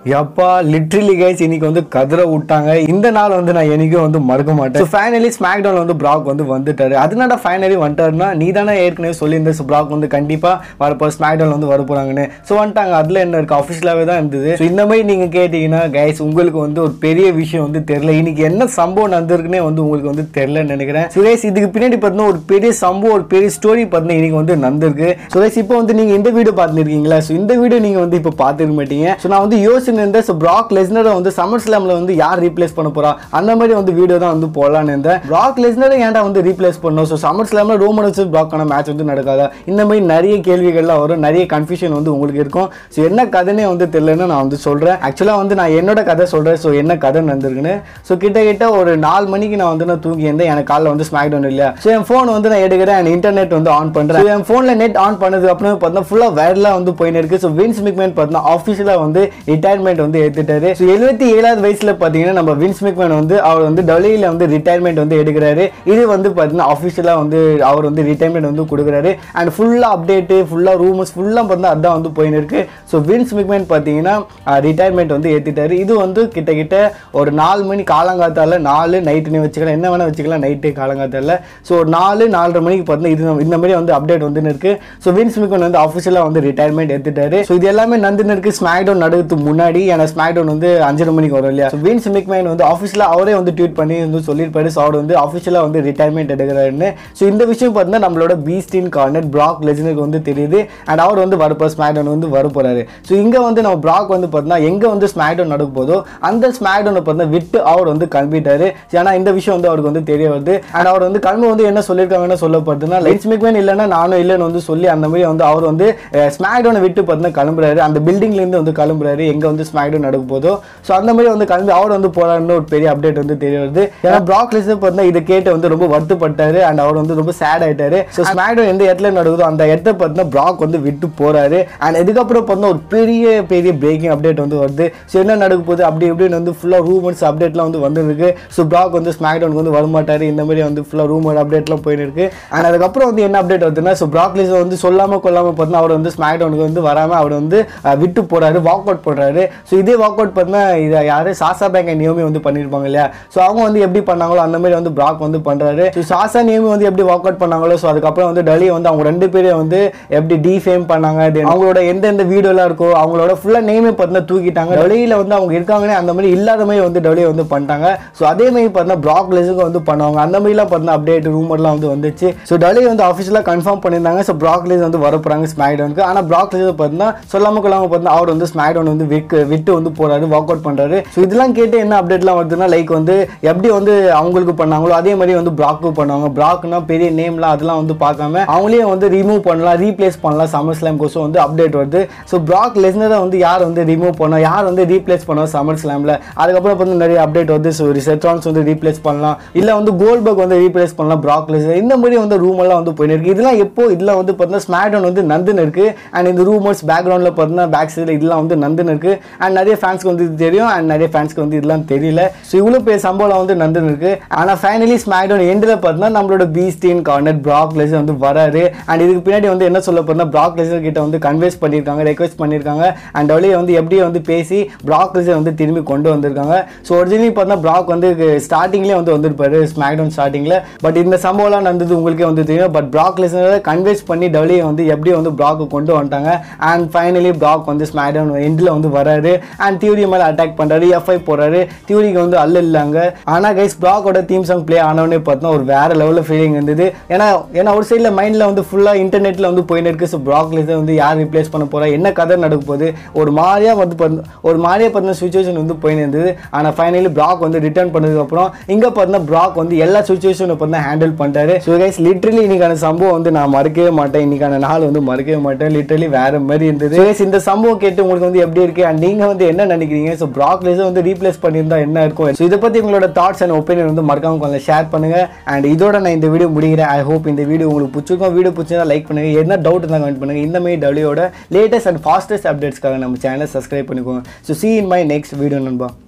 எப்பா literally guys இன்னைக்கு வந்து கதற விட்டாங்க இந்த நாள் வந்து நான் என்னைக்கும் வந்து மறக்க மாட்டேன் ஃபைனலி ஸ்மாக் டவுன் வந்து பிராக் வந்து வந்துட்டாரு அதனால ஃபைனலி வந்துட்டாருன்னா நீ தானே ஏற்கனவே சொல்லியிருந்த ஸோ பிராக் வந்து கண்டிப்பாக வரப்போ ஸ்மாக் டவுன் வந்து வர போகிறாங்கன்னு ஸோ வந்துட்டாங்க அதில் என்ன இருக்குது அஃபிஷியலாகவே தான் இருந்தது ஸோ இந்த மாதிரி நீங்கள் கேட்டிங்கன்னா கைஸ் உங்களுக்கு வந்து ஒரு பெரிய விஷயம் வந்து தெரில இன்னைக்கு என்ன சம்பவம் நடந்திருக்குன்னே வந்து உங்களுக்கு வந்து தெரிலன்னு நினைக்கிறேன் ஸோ கைஸ் இதுக்கு பின்னாடி பார்த்தீங்கன்னா ஒரு பெரிய சம்பவம் ஒரு பெரிய ஸ்டோரி பார்த்தீங்கன்னா இன்னைக்கு வந்து நடந்திருக்கு ஸோ கைஸ் இப்போ வந்து நீங்கள் இந்த வீடியோ பார்த்துருக்கீங்களா ஸோ இந்த வீடியோ நீங்கள் வந்து இப்போ பார்த்துருக்க மாட்டீங்க ஸோ நான் வந்து யோசிச்சு இருந்தேன் ஸோ பிராக் லெஸ்னரை வந்து சம்மர் ஸ்லாமில் வந்து யார் ரீப்ளேஸ் பண்ண போறா அந்த மாதிரி வந்து வீடியோ தான் வந்து போடலான்னு இருந்தேன் பிராக் லெஸ்னரை ஏன்டா வந்து ரீப்ளேஸ் பண்ணோம் ஸோ சம்மர் ஸ்லாமில் ரோமன் வச்சு பிராக்கான மேட்ச் வந்து நடக்காதா இந்த மாதிரி நிறைய கேள்விகள்லாம் வரும் நிறைய கன்ஃபியூஷன் வந்து உங்களுக்கு இருக்கும் ஸோ என்ன கதைனே வந்து தெரியலன்னு நான் வந்து சொல்கிறேன் ஆக்சுவலாக வந்து நான் என்னோட கதை சொல்கிறேன் ஸோ என்ன கதை நடந்திருக்குன்னு ஸோ கிட்ட கிட்ட ஒரு நாலு மணிக்கு நான் வந்து நான் தூங்கி இருந்தேன் எனக்கு காலைல வந்து ஸ்மாக் டவுன் இல்லையா ஸோ என் ஃபோன் வந்து நான் எடுக்கிறேன் அண்ட் இன்டர்நெட் வந்து ஆன் பண்ணுறேன் என் ஃபோனில் நெட் ஆன் பண்ணது அப்புறம் பார்த்தா ஃபுல்லாக வைரலாக வந்து போயின்னு இருக்கு ஸோ வின்ஸ் மிக்மேன் பார்த்தா ஆஃபீஸில் வந்து ரிட்டையர்மெண்ட் வந்து எடுத்துட்டாரு ஸோ எழுபத்தி ஏழாவது வயசுல பார்த்தீங்கன்னா நம்ம வின்ஸ் மிக்மேன் வந்து அவர் வந்து டொலியில் வந்து ரிட்டையர்மெண்ட் வந்து எடுக்கிறாரு இது வந்து பார்த்தீங்கன்னா ஆஃபீஷியலாக வந்து அவர் வந்து ரிட்டையர்மெண்ட் வந்து கொடுக்குறாரு அண்ட் ஃபுல்லாக அப்டேட்டு ஃபுல்லாக ரூமர்ஸ் ஃபுல்லாக பார்த்தா அதான் வந்து போயின்னு இருக்கு ஸோ வின்ஸ் மிக்மேன் பார்த்தீங்கன்னா ரிட்டையர்மெண்ட் வந்து ஏற்றிட்டாரு இது வந்து கிட்டக்கிட்ட ஒரு நாலு மணி காலங்காத்தால நாலு நைட்டுன்னு வச்சுக்கலாம் என்ன வேணால் வச்சுக்கலாம் நைட்டு காலங்காத்தால ஸோ ஒரு நாலு நாலரை மணிக்கு பார்த்தீங்கன்னா இது இந்த மாதிரி வந்து அப்டேட் வந்து இருக்கு ஸோ வின்ஸ் மிக்மேன் வந்து ஆஃபீஷியலாக வந்து ரிட்டையர்மெண்ட் எடுத்துட்டாரு ஸோ இது எல்லாமே நந்துன்னு இருக்கு ஸ்மாக் டவுன் நடக்கிறதுக்கு முன்னாடி ஏன்னா ஸ்மாக் டவுன் வந்து அஞ்சரை மணிக்கு வரும் இல்லையா ஸோ வின்ஸ் மிக்மேன் வந்து ஆஃபீஸில் அவரே வந்து ட்வீட் பண்ணி வந்து சொல்லியிருப்பாரு ஸோ அவர் வந்து ஆஃபீஷியலாக வந்து ரிட்டையர்மெண்ட் எடுக்கிறாருன்னு ஸோ இந்த விஷயம் பார்த்தீங்கன்னா நம்மளோட பீஸ்டின் கார்னட் பிராக் லெஜனுக்கு வந்து தெரியுது அண்ட் அவர் வந்து வரப்போ ஸ்மாக் டவுன் வந்து வர போறாரு ஸோ இங்கே வந்து நம்ம பிராக் வந்து பார்த்தீங்கன்னா எங்கே வந்து ஸ்மாக் டவுன் நடக்க போதோ அந்த ஸ்மாக் டவுனை பார்த்தீங்கன்னா விட்டு அவர் வந்து கிளம்பிட்டாரு ஏன்னா இந்த விஷயம் வந்து அவருக்கு வந்து தெரிய வருது அண்ட் அவர் வந்து கிளம்பி வந்து என்ன சொல்லியிருக்காங்கன்னு சொல்லப்படுதுன்னா லைட்ஸ் மிக்மேன் இல்லைன்னா நானும் இல்லைன்னு வந்து சொல்லி அந்த மாதிரி வந்து அவர் வந்து ஸ்மாக் டவுனை விட்டு பார்த்தீங்கன்னா கிளம்புறாரு அந்த பில்டிங்லேருந்து வந்து கிளம்புறாரு எங்கே வந்து ஸ்மாக் டவுன் நடக்க போதோ ஸோ அந்த மாதிரி வந்து கிளம்பி அவர் வந்து போறாருன்னு ஒரு பெரிய அப்டேட் வந்து தெரிய வருது ஏன்னா பிராக் லெஸ்னர் பார்த்தீங்கன்னா இதை கேட்டு வந்து ரொம்ப வருத்தப்பட்டாரு அண்ட் அவர் வந்து ரொம்ப சேட் ஆயிட்டாரு ஸோ ஸ்மாக் டவுன் எந்த இடத்துல நடக்குதோ அந்த இடத்த பார்த்தீங்கன்னா பிராக் வந்து விட்டு போறாரு அண்ட் இதுக்கப்புறம் பார்த்தீங்கன்னா ஒரு பெரிய பெரிய பிரேக்கிங் அப்டேட் வந்து வருது ஸோ என்ன நடக்க போகுது அப்படி இப்படின்னு வந்து ஃபுல்லாக ரூமர்ஸ் அப்டேட்லாம் வந்து வந்துருக்கு ஸோ பிராக் வந்து ஸ்மாக் டவுனுக்கு வந்து வரமாட்டாரு இந்த மாதிரி வந்து ஃபுல்லாக ரூமர் அப்டேட்லாம் போயின்னு இருக்கு அண்ட் அதுக்கப்புறம் வந்து என்ன அப்டேட் வருதுன்னா ஸோ பிராக் லெஸ்னர் வந்து சொல்லாம கொள்ளாம பார்த்தீங்கன்னா அவர் வந்து ஸ்மாக் டவுனுக்கு வந்து வராம அவர் வந்து அஹ், விட்டு போறாரு வாக் அவுட் போடுறாரு ஸோ இதே வாக் அவுட் பார்த்தீங்கன்னா இதை யாரு சாசா பேங்க் நியோமி வந்து பண்ணியிருப்பாங்க இல்லையா ஸோ அவங்க வந்து எப்படி பண்ணாங்களோ அந்த மாதிரி வந்து பிராக் வந்து பண்றாரு ஸோ சாசா நியோமி வந்து எப்படி வாக் அவுட் பண்ணாங்களோ ஸோ அதுக்கப்புறம் வந்து டெல்லி வந்து அவங்க ரெண்டு பேரையும் வந்து எப்படி டிஃபேம் பண்ணாங்க then அவங்களோட எந்தெந்த வீடியோலாம் இருக்கோ அவங்களோட ஃபுல்லாக நேமே பார்த்தீங்கன்னா தூக்கிட்டாங்க டெல்லியில் வந்து அவங்க இருக்காங்கன்னே அந்த மாதிரி இல்லாத மாதிரி வந்து டெல்லி வந்து பண்ணிட்டாங்க ஸோ அதே மாதிரி பார்த்தீங்கன்னா பிராக் லெஸுக்கு வந்து பண்ணுவாங்க அந்த மாதிரிலாம் பார்த்தீங்கன்னா அப்டேட் ரூமர்லாம் வந்து வந்துச்சு ஸோ டெல்லி வந்து ஆஃபீஸில் கன்ஃபார்ம் பண்ணியிருந்தாங்க ஸோ பிராக் லெஸ் வந்து வர போகிறாங்க ஸ்மாக் டவுனுக்கு ஆனால் பிராக் லெஸ் பார்த்தீங்கன்னா சொல்லாம கொள்ளாம பார்த்தீங்கன்னா அவர் வந்து ஸ்மாக் டவுன் வந்து விக்கு விட்டு வந்து போறாரு வாக் அவுட் பண்றாரு ஸோ இதெல்லாம் கேட்டு என்ன அப்டேட்லாம் வருதுன்னா லைக் வந்து எப்படி வந்து அவங்களுக்கு பண்ணாங்களோ அதே மாதிரி வந்து பிராக்கும் பண்ணுவாங்க பிராக்னா பெரிய நேம்லாம் அதெல்லாம் வந்து பார்க்காம அவங்களே வந்து ரிமூவ் பண்ணலாம் ரீப்ளேஸ் பண்ணலாம் சம்மர் ஸ்லாம் கோசம் வந்து அப்டேட் வருது ஸோ பிராக் லெஸ்னரை வந்து யார் வந்து ரிமூவ் பண்ணோம் யார் வந்து ரீப்ளேஸ் பண்ணோம் சம்மர் ஸ்லாமில் அதுக்கப்புறம் வந்து நிறைய அப்டேட் வருது ஸோ ரிசெட்ரான்ஸ் வந்து ரீப்ளேஸ் பண்ணலாம் இல்லை வந்து கோல்பர்க் வந்து ரீப்ளேஸ் பண்ணலாம் பிராக் லெஸ்னர் இந்த மாதிரி வந்து ரூம் எல்லாம் வந்து போயிட்டு இருக்கு இதெல்லாம் எப்போ இதெல்லாம் வந்து பார்த்தீங்கன்னா ஸ்மாக்டவுன் வந்து நந்துன்னு இருக்கு அண்ட் இந்த ரூமர்ஸ் பேக்ரவுண்டில் பார்த்தீங்கன்னா பேக் சைடில் இதெல்லாம் வந்து நந்துன்னு இருக்கு அண்ட் நிறைய ஃபேன்ஸ்க்கு வந்து இது தெரியும் அண்ட் நிறைய ஃபேன்ஸ்க்கு வந்து இதெல்லாம் தெரியல ஸோ இவ்வளோ பெரிய சம்பவம் வந்து நந்துன்னு இருக்கு ஆனால் ஃபைனலி ஸ்மாக்டவுன் எண்டில் பார்த்தீங்கன்னா நம்மளோட பீஸ்டீன் கார்னர் பிராக் லெசர் வந்து வராரு அண்ட் இதுக்கு பின்னாடி வந்து என்ன சொல்ல போறதுன்னா பிராக் லெசர் கிட்ட வந்து கன்வேஸ் பண்ணியிருக்காங்க ரெக்வெஸ்ட் பண்ணியிருக்காங்க அண்ட் வெளியே வந்து எப்படியே வந்து பேசி பிராக் லெசர் வந்து திரும்பி கொண்டு வந்திருக்காங்க ஸோ ஒரிஜினலி பார்த்தா பிராக் வந்து ஸ்டார்டிங்லேயே வந்து வந்திருப்பாரு ஸ்மாக்டவுன் ஸ்டார்டிங்கில் பட் இந்த சம்பவம்லாம் நடந்தது உங்களுக்கே வந்து தெரியும் பட் பிராக் லெசனரை கன்வேஸ் பண்ணி டபிள்யூ வந்து எப்படியும் வந்து பிராக்கு கொண்டு வந்துட்டாங்க அண்ட் ஃபைனலி பிராக் வந்து ஸ்மாக்டவுன் எண்டில் வந்து வராரு அண்ட் தியூரி மேலே அட்டாக் பண்ணுறாரு எஃப்ஐ போடுறாரு தியூரிக்கு வந்து அல்ல இல்லைங்க ஆனால் கைஸ் பிராக்கோட தீம் சாங் ப்ளே ஆனவனே பார்த்தோன்னா ஒரு வேற லெவலில் ஃபீலிங் இருந்தது ஏன்னா ஏன்னா ஒரு சைடில் மைண்டில் வந்து ஃபுல்லாக இன்டர்நெட்டில் வந்து போயின்னு இருக்கு ஸோ பிராக் லெசர் வந்து யார் ரிப்ளேஸ் பண்ண போறா என்ன கதை நடக்க போகுது ஒரு மாதிரியாக வந்து பார்த்து- ஒரு மாதிரியாக பார்த்தின சுச்சுவேஷன் வந்து போயின்னு இருந்தது ஆனால் ஃபைனலி பிராக் வந்து ரிட்டர்ன் பண்ணதுக்கப்புறம் இங்கே பார்த்தீங்கன்னா பிராக் வந்து எல்லா சுச்சுவேஷனும் பார்த்தீங்கன்னா ஹேண்டில் பண்ணிட்டாரு ஸோ கைஸ் லிட்ரலி இன்னைக்கான சம்பவம் வந்து நான் மறக்கவே மாட்டேன் இன்னைக்கான நாள் வந்து மறக்கவே மாட்டேன் லிட்ரலி வேற மாதிரி இருந்தது So guys, இந்த சம்பவம் கேட்டு உங்களுக்கு வந்து எப்படி இருக்கு அண்ட் நீங்க வந்து என்ன நினைக்கிறீங்க ஸோ பிராக் லெஸர் வந்து ரீப்ளேஸ் பண்ணியிருந்தா என்ன இருக்கும் ஸோ இதை பத்தி உங்களோட தாட்ஸ் அண்ட் ஒப்பீனியன் வந்து மறக்காம கொஞ்சம் ஷேர் பண்ணுங்க அண்ட் இதோட நான் இந்த வீடியோ முடிக்கிறேன் ஐ ஹோப் இந்த வீடியோ உங்களுக்கு பிடிச்சிருக்கும் வீடியோ பிடிச்சிருந்தா லைக் பண்ணுங்க என்ன டவுட் இருந்தால் கமெண்ட் பண்ணுங்க இந்த மாதிரி டபிள்யூட லேட்டஸ்ட் அண்ட் ஃபாஸ்டஸ்ட் அப்டேட்ஸ்க்காக நம்ம சேனலை சப்ஸ்கிரைப் பண்ணிக்கோங்க so see in my next video நண்பா